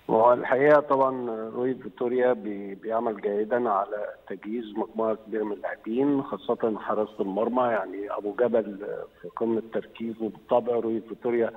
هو الحقيقه طبعا روي فيتوريا بي- بيعمل جيدا على تجهيز مجموعه كبيره من اللاعبين خاصه حراسه المرمى يعني ابو جبل في قمه تركيزه بالطبع روي فيتوريا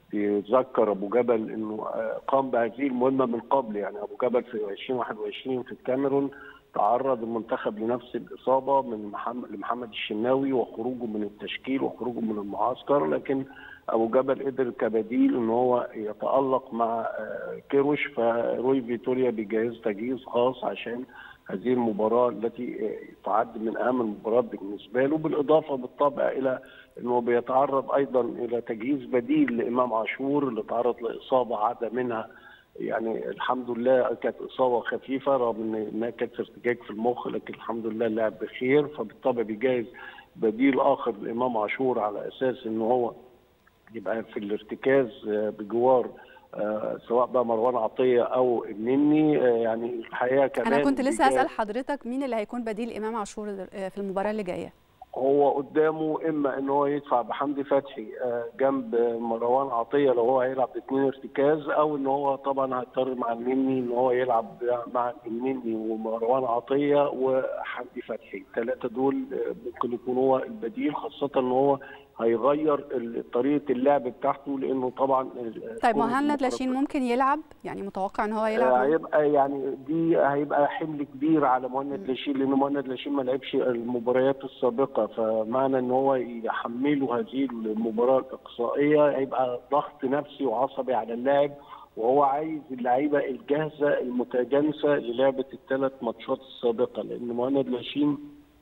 بيتذكر ابو جبل انه آه، قام بهذه المهمه من قبل يعني ابو جبل في 2021 في الكاميرون تعرض المنتخب لنفس الاصابه من محمد لمحمد الشناوي وخروجه من التشكيل وخروجه من المعسكر لكن ابو جبل قدر كبديل ان هو يتالق مع آه، كيروش فروي فيتوريا بيجهز تجهيز خاص عشان هذه المباراه التي آه، تعد من اهم المباريات بالنسبه له بالاضافه بالطبع الى انه بيتعرض ايضا الى تجهيز بديل لامام عاشور اللي تعرض لاصابه عاد منها يعني الحمد لله كانت اصابه خفيفه رغم ان انها كانت ارتجاج في المخ لكن الحمد لله اللاعب بخير فبالطبع بيجهز بديل اخر لامام عاشور على اساس ان هو يبقى في الارتكاز آه، بجوار آه، سواء بقى مروان عطيه او النني آه، يعني الحقيقه كمان انا كنت لسه بيجهز- هسال حضرتك مين اللي هيكون بديل امام عاشور آه، في المباراه اللي جايه هو قدامه اما ان هو يدفع بحمدي فتحي آه، جنب مروان عطيه لو هو هيلعب باثنين ارتكاز او ان هو طبعا هيضطر مع النني ان هو يلعب مع النني ومروان عطيه وحمدي فتحي الثلاثه دول آه، ممكن يكون هو البديل خاصه ان هو هيغير ال- طريقه اللعب بتاعته لانه طبعا ال- طيب كل مهند المباريات- لاشين ممكن يلعب يعني متوقع ان هو آه، يلعب هيبقى يعني دي هيبقى حمل كبير على مهند لاشين لان مهند لاشين ما لعبش المباريات السابقه فمعنى ان هو يحمله هذه المباراه الاقصائيه هيبقى ضغط نفسي وعصبي على اللاعب وهو عايز اللعيبه الجاهزه المتجانسه للعبه الثلاث ماتشات السابقه لان مهند لاشين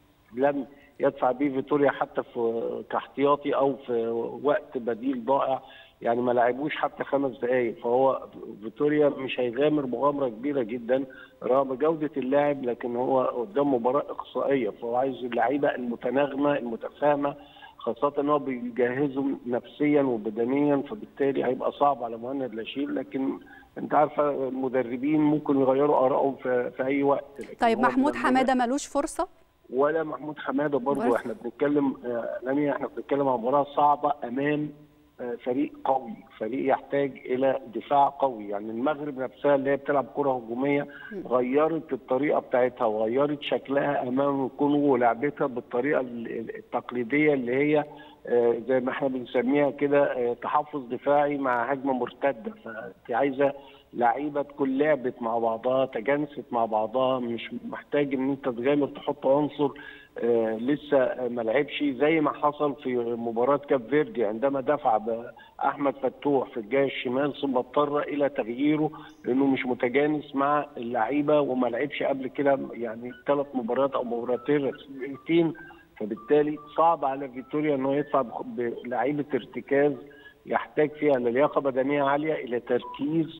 لم يدفع بيه فيتوريا حتى في كاحتياطي او في وقت بديل ضائع يعني ما لعبوش حتى خمس دقائق فهو فيتوريا مش هيغامر مغامره كبيره جدا رغم جوده اللاعب لكن هو قدام مباراه اقصائيه فهو عايز اللعيبه المتناغمه المتفاهمه خاصة ان هو بيجهزهم نفسيا وبدنيا فبالتالي هيبقى صعب على مهند لاشين لكن انت عارفه المدربين ممكن يغيروا ارائهم في, في اي وقت لكن طيب هو محمود لما- حماده ملوش فرصه ولا محمود حماده برضه برضه. احنا بنتكلم آه، لميا احنا بنتكلم عن مباراه صعبه امام آه، فريق قوي فريق يحتاج الى دفاع قوي يعني المغرب نفسها اللي هي بتلعب كره هجوميه غيرت الطريقه بتاعتها وغيرت شكلها امام الكونغو ولعبتها بالطريقه ال- التقليديه اللي هي آه، زي ما احنا بنسميها كده آه، تحفظ دفاعي مع هجمه مرتده فانت عايزه لعيبه تكون لعبت مع بعضها تجانست مع بعضها مش محتاج ان انت تغامر تحط عنصر آه لسه ما لعبش زي ما حصل في مباراه كاب فيردي عندما دفع باحمد فتوح في الجهه الشمال ثم اضطر الى تغييره لانه مش متجانس مع اللعيبه وما لعبش قبل كده يعني ثلاث مباريات او مباراتين رسميتين فبالتالي صعب على فيتوريا ان هو يدفع بخ- بلعيبه ارتكاز يحتاج فيها للياقه بدنيه عاليه الى تركيز